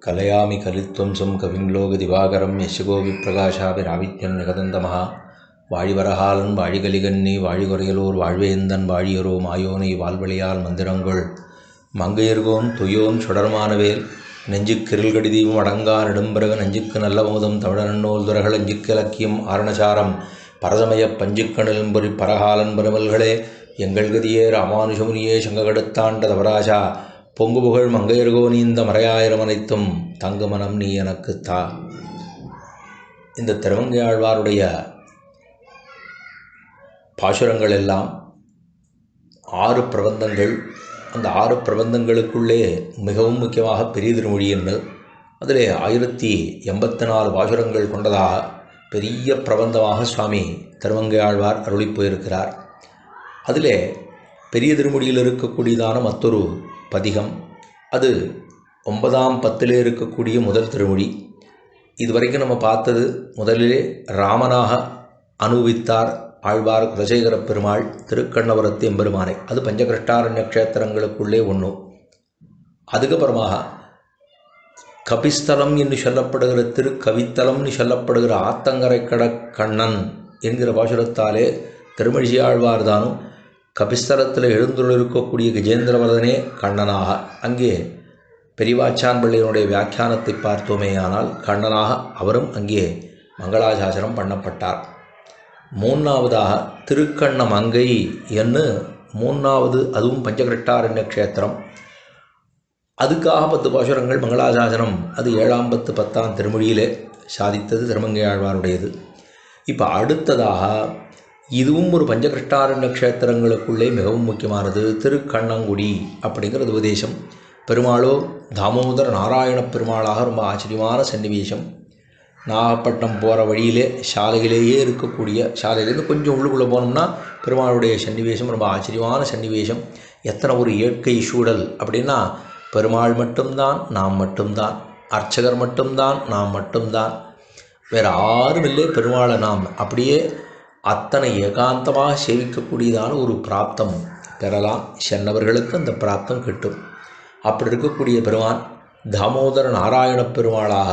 கலயாமி கலித்வம்சம் கவிம் லோக திவாகரம் யசகோவி பிரகாஷாபிராவித்யன் நிகதந்தமஹா வாழிவரஹாலன் வாழிகலிகன்னி வாழிகுறையலூர் வாழ்வேந்தன் வாழியரோ மாயோனை வாழ்வழியால் மந்திரங்கொள் மங்கையர்கோன் துயோன் சுடர்மானவேல் நெஞ்சுக் கிருள்கடி தீபம் அடங்கா நெடும்பிறகு நஞ்சுக்கு நல்ல மோதம் தமிழநன்னூல் துறகள் அஞ்சுக்கு இலக்கியம் ஆரணசாரம் பரதமய பஞ்சுக்கணிலும்பொறி பரகாலன் பரமல்களே எங்கள் கதியே ராமானுஜமுனியே சங்ககடுத்தாண்ட தவராஜா பொங்கு புகழ் மங்கையர்கோ நீ இந்த மறையாயிரம் அனைத்தும் தங்கு மனம் நீ எனக்கு தா இந்த திருமங்கையாழ்வாருடைய பாசுரங்கள் எல்லாம் ஆறு பிரபந்தங்கள் அந்த ஆறு பிரபந்தங்களுக்குள்ளே மிகவும் முக்கியமாக பெரிய திருமொழி என்ன அதிலே ஆயிரத்தி எண்பத்தி நாலு பாசுரங்கள் கொண்டதாக பெரிய பிரபந்தமாக சுவாமி திருமங்கையாழ்வார் அருளி போயிருக்கிறார் அதிலே பெரிய திருமொழியில் இருக்கக்கூடியதான மற்றொரு பதிகம் அது ஒன்பதாம் பத்திலே இருக்கக்கூடிய முதல் திருமொழி இதுவரைக்கும் நம்ம பார்த்தது முதலிலே ராமனாக அனுபவித்தார் ஆழ்வார் குலசேகர பெருமாள் திருக்கண்ணவரத்து எம்பெருமானை அது பஞ்சகிருஷ்டாரண்ய க்ஷேத்திரங்களுக்குள்ளே ஒன்று அதுக்கப்புறமாக கபிஸ்தலம் என்று சொல்லப்படுகிற திருக்கவித்தலம்னு சொல்லப்படுகிற ஆத்தங்கரை கட கண்ணன் என்கிற பாசுரத்தாலே திருமழியாழ்வார் தானும் கபிஸ்தலத்தில் எழுந்துள்ளிருக்கக்கூடிய கஜேந்திரவர்தனே கண்ணனாக அங்கே பெரிவாச்சான் பிள்ளையனுடைய வியாக்கியானத்தை பார்த்தோமேயானால் கண்ணனாக அவரும் அங்கே மங்களாசாசனம் பண்ணப்பட்டார் மூணாவதாக திருக்கண்ண மங்கை என்று மூணாவது அதுவும் பஞ்சகிருஷ்டாரண்ய க்ஷேத்திரம் அதுக்காக பத்து பாசுரங்கள் மங்களாசாசனம் அது ஏழாம் பத்து பத்தாம் திருமொழியிலே சாதித்தது திருமங்கையாழ்வாருடையது இப்போ அடுத்ததாக இதுவும் ஒரு பஞ்சகிருஷ்டாரண்ய க்ஷேத்திரங்களுக்குள்ளே மிகவும் முக்கியமானது திருக்கண்ணங்குடி அப்படிங்கிறது உபதேசம் பெருமாளோ தாமோதர நாராயண பெருமாளாக ரொம்ப ஆச்சரியமான சன்னிவேசம் நாகப்பட்டினம் போகிற வழியிலே சாலையிலேயே இருக்கக்கூடிய சாலையிலேருந்து கொஞ்சம் உள்ளுக்குள்ளே போனோம்னா பெருமாளுடைய சன்னிவேசம் ரொம்ப ஆச்சரியமான சன்னிவேசம் எத்தனை ஒரு இயற்கை சூழல் அப்படின்னா பெருமாள் மட்டும்தான் நாம் மட்டும்தான் அர்ச்சகர் மட்டும்தான் நாம் மட்டும்தான் வேறு யாரும் இல்லை பெருமாளை நாம் அப்படியே அத்தனை ஏகாந்தமாக சேவிக்கக்கூடியதான ஒரு பிராப்தம் பெறலாம் சென்னவர்களுக்கு அந்த பிராப்தம் கிட்டும் அப்படி இருக்கக்கூடிய பெருமான் தாமோதர நாராயண பெருமாளாக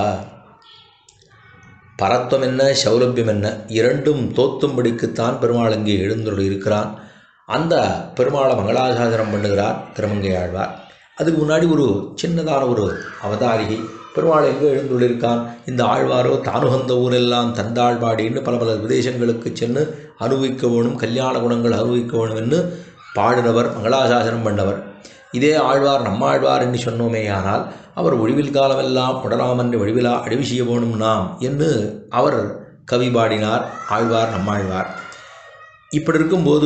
பரத்வம் என்ன சௌலபியம் என்ன இரண்டும் தோத்தும்படிக்குத்தான் பெருமாள் அங்கே எழுந்துள்ள இருக்கிறான் அந்த பெருமாளை மங்களாசாசனம் பண்ணுகிறார் திருமங்கையாழ்வார் அதுக்கு முன்னாடி ஒரு சின்னதான ஒரு அவதாரிகை பெருமாள் எங்கே எழுந்துள்ளிருக்கான் இந்த ஆழ்வாரோ தானுகந்த ஊரெல்லாம் தந்தாழ்வாடின்னு பல பல விதேசங்களுக்கு சென்று அனுபவிக்க வேணும் கல்யாண குணங்கள் அனுபவிக்க வேணும் என்று பாடினவர் மங்களாசாசனம் பண்ணவர் இதே ஆழ்வார் நம்மாழ்வார் என்று சொன்னோமேயானால் அவர் ஒழிவில் காலமெல்லாம் உடனாமன்று ஒழிவிலா அழிவு செய்ய வேணும் நாம் என்று அவர் கவி பாடினார் ஆழ்வார் நம்மாழ்வார் இப்படி இருக்கும்போது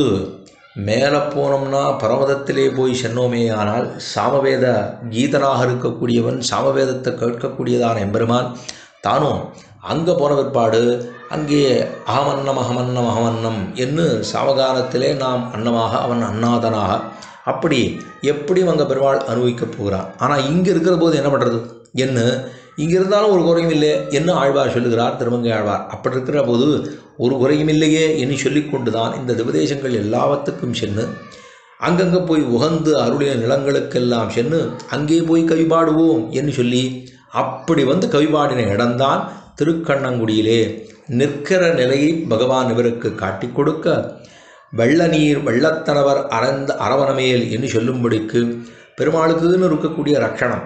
மேலே போனோம்னா பரமதத்திலே போய் சென்னோமே ஆனால் சாமவேத கீதனாக இருக்கக்கூடியவன் சாமவேதத்தை கேட்கக்கூடியதான எம்பெருமான் தானும் அங்கே போன பிற்பாடு அங்கே அகமன்னம் அகமன்னம் அகமன்னம் என்று சாமகாலத்திலே நாம் அன்னமாக அவன் அன்னாதனாக அப்படி எப்படி அங்கே பெருமாள் அனுபவிக்கப் போகிறான் ஆனால் இங்கே இருக்கிற போது என்ன பண்ணுறது என்ன இங்கே இருந்தாலும் ஒரு குறையும் இல்லை என்ன ஆழ்வார் சொல்லுகிறார் திருமங்கை ஆழ்வார் அப்படி இருக்கிற போது ஒரு குறையும் இல்லையே என்று சொல்லிக்கொண்டு தான் இந்த திவதேசங்கள் எல்லாவற்றுக்கும் சென்று அங்கங்கே போய் உகந்து அருளிய நிலங்களுக்கெல்லாம் சென்று அங்கே போய் கவிபாடுவோம் என்று சொல்லி அப்படி வந்து கவிபாடின இடம்தான் திருக்கண்ணங்குடியிலே நிற்கிற நிலையை பகவான் இவருக்கு காட்டி கொடுக்க வெள்ள நீர் வெள்ளத்தனவர் அறந்த அரவணமேல் என்று சொல்லும்படிக்கு பெருமாளுக்குன்னு இருக்கக்கூடிய ரட்சணம்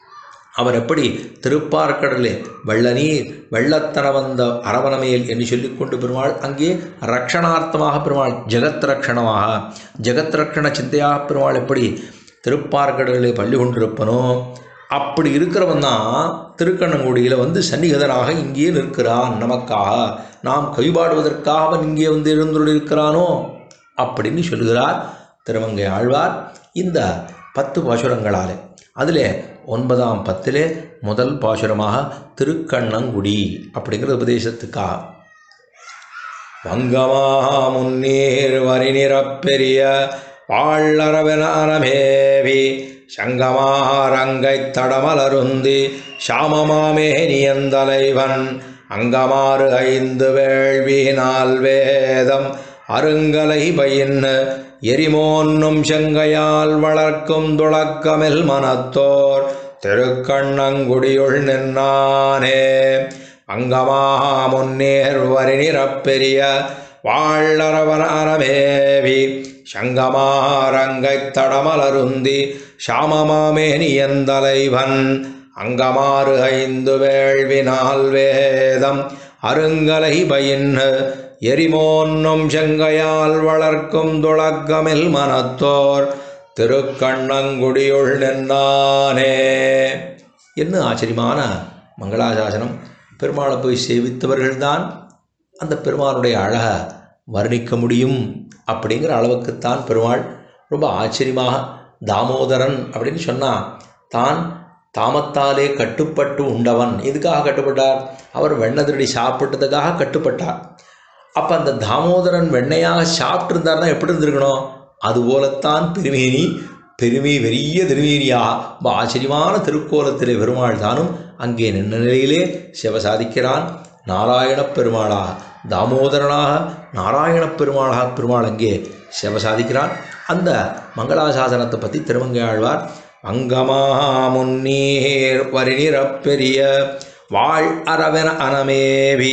அவர் எப்படி திருப்பார்கடலே வெள்ள நீர் வெள்ளத்தனவந்த அரவணமேல் என்று சொல்லிக்கொண்டு பெருமாள் அங்கே ரக்ஷணார்த்தமாக பெருமாள் ஜெகத் ரக்ஷணமாக ஜெகத் ரக்ஷண சிந்தையாக பெருமாள் எப்படி திருப்பார்கடலே பள்ளி கொண்டிருப்பனோ அப்படி இருக்கிறவன் தான் திருக்கண்ணங்குடியில் வந்து சன்னிகதனாக இங்கே நிற்கிறான் நமக்காக நாம் கைபாடுவதற்காக அவன் இங்கே வந்து எழுந்துள்ளிருக்கிறானோ அப்படின்னு சொல்லுகிறார் திருமங்கை ஆழ்வார் இந்த பத்து பாசுரங்களாலே அதில் ஒன்பதாம் பத்திலே முதல் பாசுரமாக திருக்கண்ணங்குடி அப்படிங்கிற உபதேசத்துக்காக வங்கமாக முன்னீர் வரி நிறப்பெரிய வாழறவனமேவி சங்கமாரங்கை தடமலருந்தி சாமமாமேனியந்தலைவன் அங்கமாறு ஐந்து வேள்வியினால் வேதம் அருங்கலை பயின்னு எரிமோன்னும் செங்கையால் வளர்க்கும் துளக்கமில் மனத்தோர் திருக்கண்ணங்குடியுள் நின்னானே அங்கமா முன்னேர் வரிநிறப்பெரிய வாழறவன அறமேவி சங்கமாரங்கைத் தடமலருந்தி சாமமாமேனியந்தலைவன் அங்கமாறு ஐந்து வேள்வினால் வேதம் அருங்கலை பயின்னு எரிமோன்னும் செங்கையால் வளர்க்கும் துளக்கமில் மனத்தோர் திருக்கண்ணங்குடியுள் நின்னானே என்ன ஆச்சரியமான மங்களாசாசனம் பெருமாளை போய் சேவித்தவர்கள்தான் அந்த பெருமானுடைய அழகை வர்ணிக்க முடியும் அப்படிங்கிற அளவுக்குத்தான் பெருமாள் ரொம்ப ஆச்சரியமாக தாமோதரன் அப்படின்னு சொன்னால் தான் தாமத்தாலே கட்டுப்பட்டு உண்டவன் எதுக்காக கட்டுப்பட்டார் அவர் வெண்ணதிரடி சாப்பிட்டதுக்காக கட்டுப்பட்டார் அப்போ அந்த தாமோதரன் வெண்ணையாக சாப்பிட்டிருந்தாருன்னா எப்படி இருந்திருக்கணும் அதுபோலத்தான் பெருமேனி பெருமை பெரிய திருமேனியாக ரொம்ப ஆச்சரியமான திருக்கோலத்திலே பெருமாள் தானும் அங்கே நின்ற நிலையிலே சிவ சாதிக்கிறான் நாராயணப் பெருமாளாக தாமோதரனாக நாராயணப் பெருமாளாக பெருமாள் அங்கே சிவ சாதிக்கிறான் அந்த மங்களாசாசனத்தை பற்றி திருமங்கை ஆழ்வார் அங்கமா முன்னீர் வரிநிறப்பெரிய வாழ் அரவென அனமேவி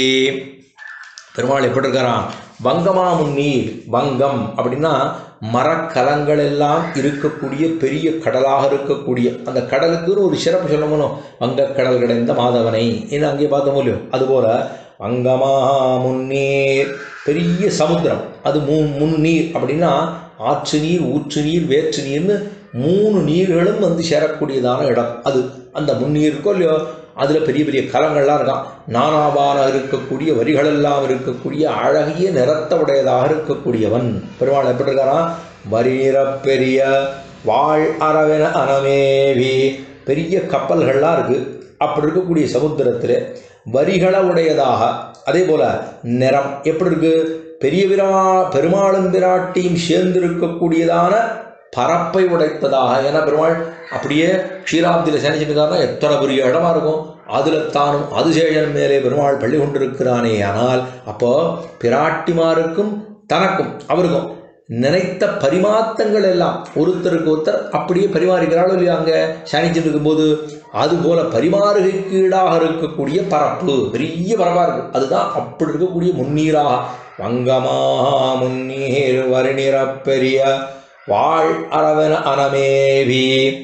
பெருமாள் எப்படி இருக்காராம் வங்கமா முன்னீர் வங்கம் அப்படின்னா மரக்கலங்கள் எல்லாம் இருக்கக்கூடிய பெரிய கடலாக இருக்கக்கூடிய அந்த கடலுக்குன்னு ஒரு சிறப்பு சொல்லணும் வங்கக்கடல் கிடைந்த மாதவனை என்ன அங்கே பார்த்தோம் இல்லையோ அதுபோல் வங்கமா முன்னீர் பெரிய சமுத்திரம் அது மூ முன்னீர் அப்படின்னா ஆற்று நீர் ஊற்று நீர் வேற்று நீர்னு மூணு நீர்களும் வந்து சேரக்கூடியதான இடம் அது அந்த முன்னீர் இருக்கோ இல்லையோ அதில் பெரிய பெரிய கலங்கள்லாம் இருக்கான் நானாவான இருக்கக்கூடிய வரிகளெல்லாம் இருக்கக்கூடிய அழகிய நிறத்த உடையதாக இருக்கக்கூடியவன் பெருமாள் எப்படி இருக்காராம் வரி நிறப்பெரிய வாழ் அரவென அனமேவி பெரிய கப்பல்கள்லாம் இருக்குது அப்படி இருக்கக்கூடிய சமுத்திரத்தில் வரிகள உடையதாக அதே போல் நிறம் எப்படி இருக்கு பெரிய விரா பெருமாளும் விராட்டியும் சேர்ந்து இருக்கக்கூடியதான பரப்பை உடைத்ததாக ஏன்னா பெருமாள் அப்படியே க்ஷீராப்தியில் சேனிச்சிருக்காருன்னா எத்தனை பெரிய இடமா இருக்கும் அதில் தானும் அதுசேஷன் மேலே பெருமாள் பள்ளி கொண்டிருக்கிறானே ஆனால் அப்போ பிராட்டிமாருக்கும் தனக்கும் அவருக்கும் நினைத்த பரிமாத்தங்கள் எல்லாம் ஒருத்தருக்கு ஒருத்தர் அப்படியே பரிமாறிக்கிறாளோ இல்லையா அங்கே சனிச்சிட்டு இருக்கும்போது அதுபோல பரிமாறுகைக்கு ஈடாக இருக்கக்கூடிய பரப்பு பெரிய பரப்பாக இருக்குது அதுதான் அப்படி இருக்கக்கூடிய முன்னீராக வங்கமா முன்னீர் வருநிறப் பெரிய வாழ் அரவன அனமேவி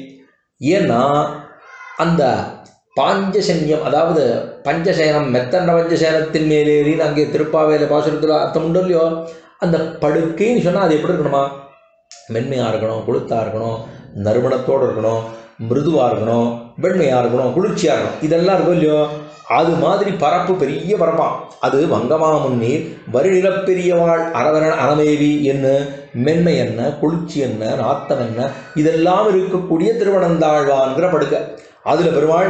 ஏன்னா அந்த பாஞ்சசன்யம் அதாவது பஞ்சசயனம் மெத்தண்ட பஞ்சசயனத்தின் மேலேறின்னு அங்கே திருப்பாவையில் பாசுரத்தில் அர்த்தம் உண்டு இல்லையோ அந்த படுக்கைன்னு சொன்னால் அது எப்படி இருக்கணுமா மென்மையாக இருக்கணும் கொளுத்தாக இருக்கணும் நறுமணத்தோடு இருக்கணும் மிருதுவாக இருக்கணும் வெண்மையாக இருக்கணும் குளிர்ச்சியாக இருக்கணும் இதெல்லாம் இருக்கும் இல்லையோ அது மாதிரி பரப்பு பெரிய பரப்பாம் அது வங்கமா முன்னீர் வருநிலப்பெரியவாள் அரவணன் அனமேவி என்ன மென்மை என்ன குளிர்ச்சி என்ன நாத்தம் என்ன இதெல்லாம் இருக்கக்கூடிய திருவனந்தாழ்வான்கிற படுக்கை அதில் பெருமாள்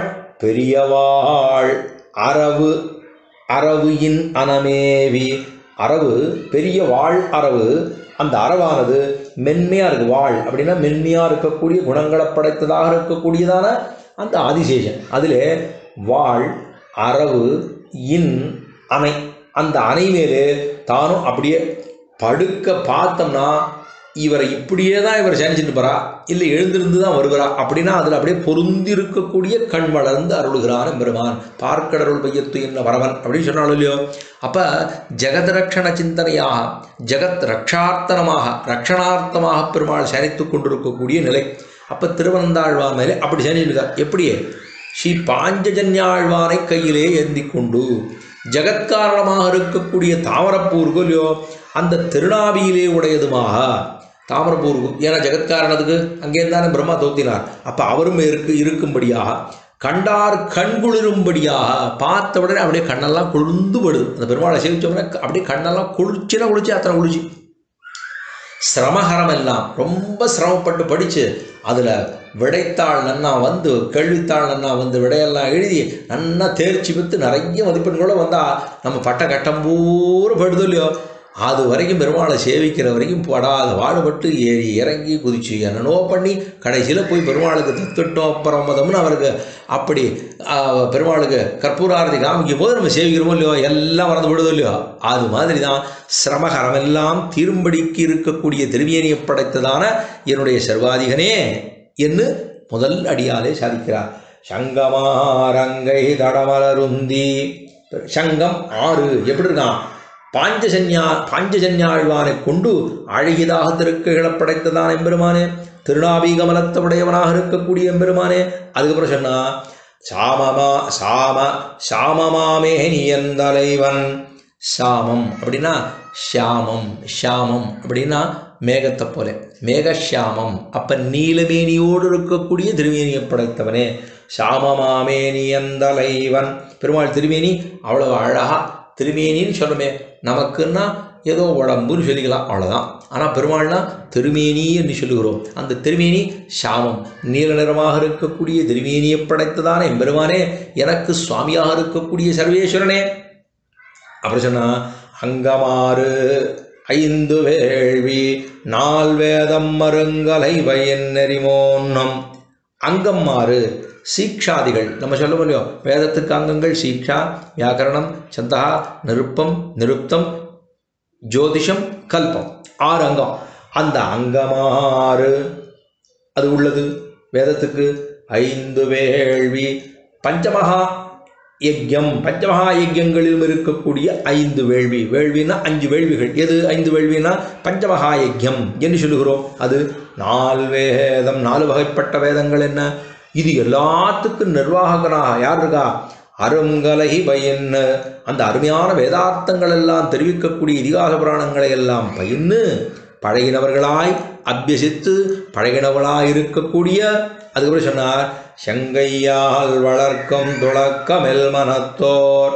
பெரியவாள் அரவு அரவு இன் அனமேவி அரவு பெரிய வாழ் அரவு அந்த அரவானது மென்மையாக இருக்கு வாழ் அப்படின்னா மென்மையாக இருக்கக்கூடிய குணங்களை படைத்ததாக இருக்கக்கூடியதான அந்த ஆதிசேஷன் அதில் வாழ் அரவு இன் அணை அந்த அணை மேலே தானும் அப்படியே படுக்க பார்த்தோம்னா இவரை இப்படியே தான் இவர் சேனிச்சுட்டு போறா இல்லை எழுந்திருந்து தான் வருகிறா அப்படின்னா அதில் அப்படியே பொருந்தி இருக்கக்கூடிய கண் வளர்ந்து அருளுகிறான் பெருமான் பார்க்கடருள் பையத்து என்ன வரவன் அப்படின்னு சொன்னாலும் இல்லையோ அப்போ ஜெகத் ரக்ஷண சிந்தனையாக ஜெகத் ரக்ஷார்த்தனமாக ரக்ஷணார்த்தமாக பெருமாள் சேனித்து கொண்டிருக்கக்கூடிய நிலை அப்போ திருவனந்தாழ்வான் மேலே அப்படி சேனிச்சிருக்கார் எப்படியே ஸ்ரீ பாஞ்சஜன்யாழ்வானை கையிலே ஏந்தி கொண்டு ஜெகத்காரணமாக இருக்கக்கூடிய தாமரப்பூர்கோ இல்லையோ அந்த திருநாவியிலே உடையதுமாக தாமரப்பூர்வு ஏன்னா ஜெகத்காரணத்துக்கு அங்கே தானே பிரம்மா தோத்தினார் அப்போ அவரும் இருக்கு இருக்கும்படியாக கண்டார் கண்குளிரும்படியாக பார்த்த உடனே அப்படியே கண்ணெல்லாம் குளிர்ந்து படுது அந்த பெருமாளை சேவிச்ச உடனே அப்படியே கண்ணெல்லாம் குளிர்ச்சினா குளிச்சு அத்தனை குளிச்சு சிரமகரம் எல்லாம் ரொம்ப சிரமப்பட்டு படித்து அதில் விடைத்தாள் நன்னா வந்து கேள்வித்தாள் நன்னா வந்து விடையெல்லாம் எழுதி நன்னா தேர்ச்சி பெற்று நிறைய மதிப்பெண்களோட வந்தால் நம்ம பட்ட கட்டம் பூரா படுதோ இல்லையோ அது வரைக்கும் பெருமாளை சேவிக்கிற வரைக்கும் படாத பாடுபட்டு ஏறி இறங்கி குதிச்சு என்னென்னோ பண்ணி கடைசியில் போய் பெருமாளுக்கு தத்துட்டோம் பிரமதம்னு அவருக்கு அப்படி ஆ, பெருமாளுக்கு கற்பூராரதி காமிக்கும் போது நம்ம சேவிக்கிறோமோ இல்லையோ எல்லாம் மறந்து விடுதோ இல்லையோ அது மாதிரி தான் சிரமகரம் எல்லாம் தீரும்படிக்கு இருக்கக்கூடிய திருவியனியை படைத்ததான என்னுடைய சர்வாதிகனே என்று முதல் அடியாலே சாதிக்கிறார் சங்கமாரங்கை தடமலருந்தி சங்கம் ஆறு எப்படி இருக்கான் பாஞ்சஜன்யா பாஞ்சஜன்யாழ்வானை கொண்டு அழகிதாக திருக்கைகளை படைத்ததான் எம்பெருமானே திருநாபீகமலத்தவுடையவனாக இருக்கக்கூடிய எம்பெருமானே அதுக்கப்புறம் சொன்னா சாமமா சாம சாமமாமே நியந்தலைவன் சாமம் அப்படின்னா ஷாமம் ஷாமம் அப்படின்னா மேகத்தை போல மேகஷாமம் அப்ப நீலமேனியோடு இருக்கக்கூடிய திருமேனியை படைத்தவனே சாமமாமேனியந்தலைவன் பெருமாள் திருமேனி அவ்வளவு அழகா திருமேனின்னு சொல்லுமே நமக்குன்னா ஏதோ உடம்புன்னு சொல்லிக்கலாம் அவ்வளோதான் ஆனால் பெருமாள்னா திருமேனி என்று சொல்லுகிறோம் அந்த திருமேனி சாமம் நீல நிறமாக இருக்கக்கூடிய திருமேனியை படைத்ததான எம்பெருமானே எனக்கு சுவாமியாக இருக்கக்கூடிய சர்வேஸ்வரனே அப்புறம் சொன்னா அங்கமாறு ஐந்து வேள்வி நால் வேதம் மருங்கலை வயன் நெறிமோன்னம் அங்கம் மாறு சீக்ஷாதிகள் நம்ம சொல்ல முடியும் வேதத்துக்கு அங்கங்கள் சீக்ஷா வியாக்கரணம் சந்தா நிருப்பம் நிருப்தம் ஜோதிஷம் கல்பம் ஆறு அங்கம் அந்த அங்கமாறு அது உள்ளது வேதத்துக்கு ஐந்து வேள்வி பஞ்சமகா யஜ்யம் பஞ்சமகா யஜ்யங்களிலும் இருக்கக்கூடிய ஐந்து வேள்வி வேள்வினா அஞ்சு வேள்விகள் எது ஐந்து வேள்வினா பஞ்சமகா யஜ்யம் என்று சொல்லுகிறோம் அது நாலு வேதம் நாலு வகைப்பட்ட வேதங்கள் என்ன இது எல்லாத்துக்கும் நிர்வாககனாக யார் இருக்கா அருங்கலை பயின்னு அந்த அருமையான வேதார்த்தங்கள் எல்லாம் தெரிவிக்கக்கூடிய இதிகாச புராணங்களை எல்லாம் பயின்னு பழகினவர்களாய் அபியசித்து பழகினவளாய் இருக்கக்கூடிய அதுக்கப்புறம் சொன்னார் செங்கையால் வளர்க்கும் துளக்கமெல் மனத்தோர்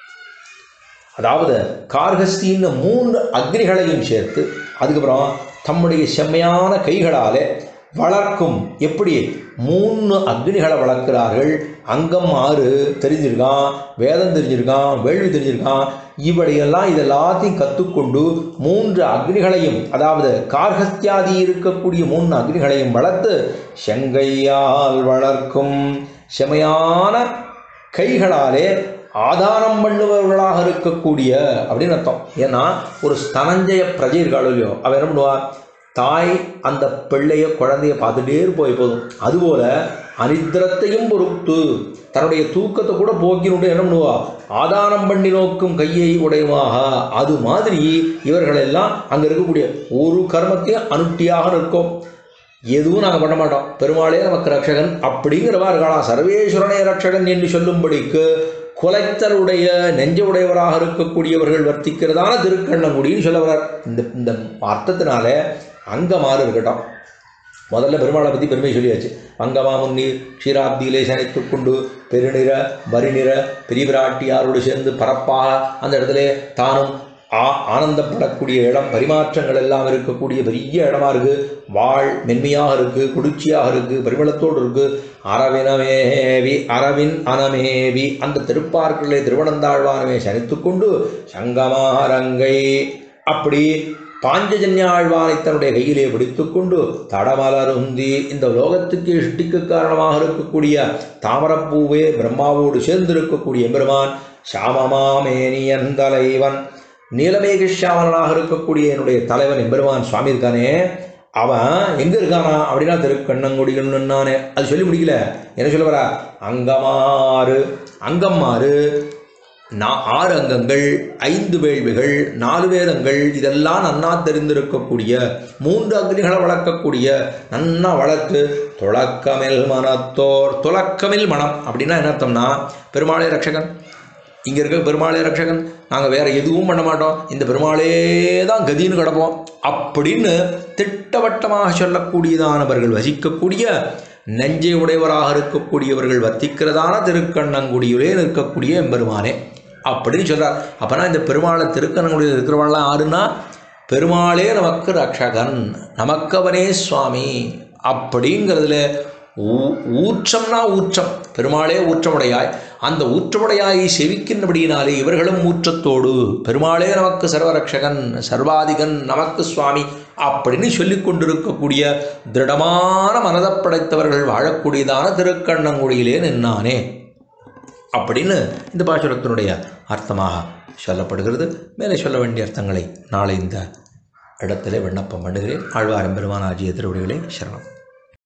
அதாவது கார்கஸ்தின்னு மூன்று அக்னிகளையும் சேர்த்து அதுக்கப்புறம் தம்முடைய செம்மையான கைகளாலே வளர்க்கும் எப்படி மூணு அக்னிகளை வளர்க்கிறார்கள் அங்கம் ஆறு தெரிஞ்சிருக்கான் வேதம் தெரிஞ்சிருக்கான் வேள்வி தெரிஞ்சிருக்கான் இவடையெல்லாம் இது எல்லாத்தையும் கற்றுக்கொண்டு மூன்று அக்னிகளையும் அதாவது கார்கஸ்தியாதி இருக்கக்கூடிய மூணு அக்னிகளையும் வளர்த்து செங்கையால் வளர்க்கும் செமையான கைகளாலே ஆதாரம் பண்ணுபவர்களாக இருக்கக்கூடிய அப்படின்னு அர்த்தம் ஏன்னா ஒரு ஸ்தனஞ்சய பிரஜை இருக்காளோ இல்லையோ அவன் என்ன பண்ணுவா தாய் அந்த பிள்ளைய குழந்தைய பார்த்துட்டே போய் போதும் அதுபோல அனித்திரத்தையும் பொறுத்து தன்னுடைய தூக்கத்தை கூட போக்கினுட்டு என்ன பண்ணுவா ஆதாரம் பண்ணி நோக்கும் கையை உடையமாக அது மாதிரி இவர்களெல்லாம் அங்கே இருக்கக்கூடிய ஒரு கர்மத்தையும் அனுட்டியாக நிற்கும் எதுவும் நாங்கள் பண்ண மாட்டோம் பெருமாளே நமக்கு ரட்சகன் அப்படிங்கிறவா இருக்கலாம் சர்வேஸ்வரனே ரட்சகன் என்று சொல்லும்படிக்கு குலைத்தருடைய நெஞ்ச உடையவராக இருக்கக்கூடியவர்கள் வர்த்திக்கிறதான திருக்கண்ணங்குடின்னு சொல்ல வர்றார் இந்த இந்த அர்த்தத்தினால அங்கமாறு இருக்கட்டும் முதல்ல பெருமாளை பற்றி பெருமை சொல்லியாச்சு அங்கமா முன்னீர் க்ஷீராப்தியிலே சனைத்து கொண்டு பெருநிற வரிநிற பெரிய பிராட்டியாரோடு சேர்ந்து பரப்பாக அந்த இடத்துல தானும் ஆ ஆனந்தப்படக்கூடிய இடம் பரிமாற்றங்கள் எல்லாம் இருக்கக்கூடிய பெரிய இடமா இருக்கு வாழ் மென்மையாக இருக்கு குளிர்ச்சியாக இருக்கு பரிமளத்தோடு இருக்கு அரவினமேவி அரவின் அனமேவி அந்த திருப்பார்களிலே திருவனந்தாழ்வானமே சனித்துக்கொண்டு சங்கமாரங்கை அப்படி பாஞ்சஜன்யாழ்வானை தன்னுடைய கையிலே பிடித்துக்கொண்டு தடமலருந்தி இந்த லோகத்துக்கு இஷ்டிக்கு காரணமாக இருக்கக்கூடிய தாமரப்பூவே பிரம்மாவோடு சேர்ந்திருக்கக்கூடிய எம்பெருமான் சாமமாமேனியன் தலைவன் நீலமேகஷாமனாக இருக்கக்கூடிய என்னுடைய தலைவன் எம்பெருமான் சுவாமி இருக்கானே அவன் எங்க இருக்கானா அப்படின்னா திருக்கண்ணங்குடிகள் நானே அது சொல்லி முடிக்கல என்ன சொல்ல வரா அங்கமாறு அங்கம்மாறு நா- ஆறு அங்கங்கள் ஐந்து வேள்விகள் நாலு வேதங்கள் இதெல்லாம் நன்னா தெரிந்திருக்கக்கூடிய மூன்று அக்னிகளை வளர்க்கக்கூடிய நன்னா வளர்த்து துளக்கமில் மனத்தோர் துளக்கமில் மனம் அப்படின்னா என்ன அர்த்தம்னா பெருமாளே ரட்சகன் இங்கே இருக்க பெருமாளே ரட்சகன் நாங்கள் வேற எதுவும் பண்ண மாட்டோம் இந்த பெருமாளே தான் கதின்னு கிடப்போம் அப்படின்னு திட்டவட்டமாக சொல்லக்கூடியதானவர்கள் வசிக்கக்கூடிய நெஞ்சை உடையவராக இருக்கக்கூடியவர்கள் வர்த்திக்கிறதான திருக்கண்ணங்குடியிலே இருக்கக்கூடிய எம்பெருமானே அப்படின்னு சொல்றார் அப்பனா இந்த பெருமாளை திருக்கண்ணங்குடியில் இருக்கிறவங்களாம் யாருன்னா பெருமாளே நமக்கு ரட்சகன் நமக்கவனே சுவாமி அப்படிங்கிறதுல ஊ- ஊற்றம்னா ஊற்றம் பெருமாளே ஊற்றமுடையாய் அந்த ஊற்றமுடையாயை செவிக்கின்றபடியினாலே இவர்களும் ஊற்றத்தோடு பெருமாளே நமக்கு சர்வரக்ஷகன் சர்வாதிகன் நமக்கு சுவாமி அப்படின்னு சொல்லிக் கொண்டிருக்கக்கூடிய திருடமான மனதை படைத்தவர்கள் வாழக்கூடியதான திருக்கண்ணங்குடியிலே நின்னானே அப்படின்னு இந்த பாசுரத்தினுடைய அர்த்தமாக சொல்லப்படுகிறது மேலே சொல்ல வேண்டிய அர்த்தங்களை நாளை இந்த இடத்திலே விண்ணப்பம் பண்ணுகிறேன் ஆழ்வாரம் பெருமான் ஆகிய திருவடிகளே சரணம்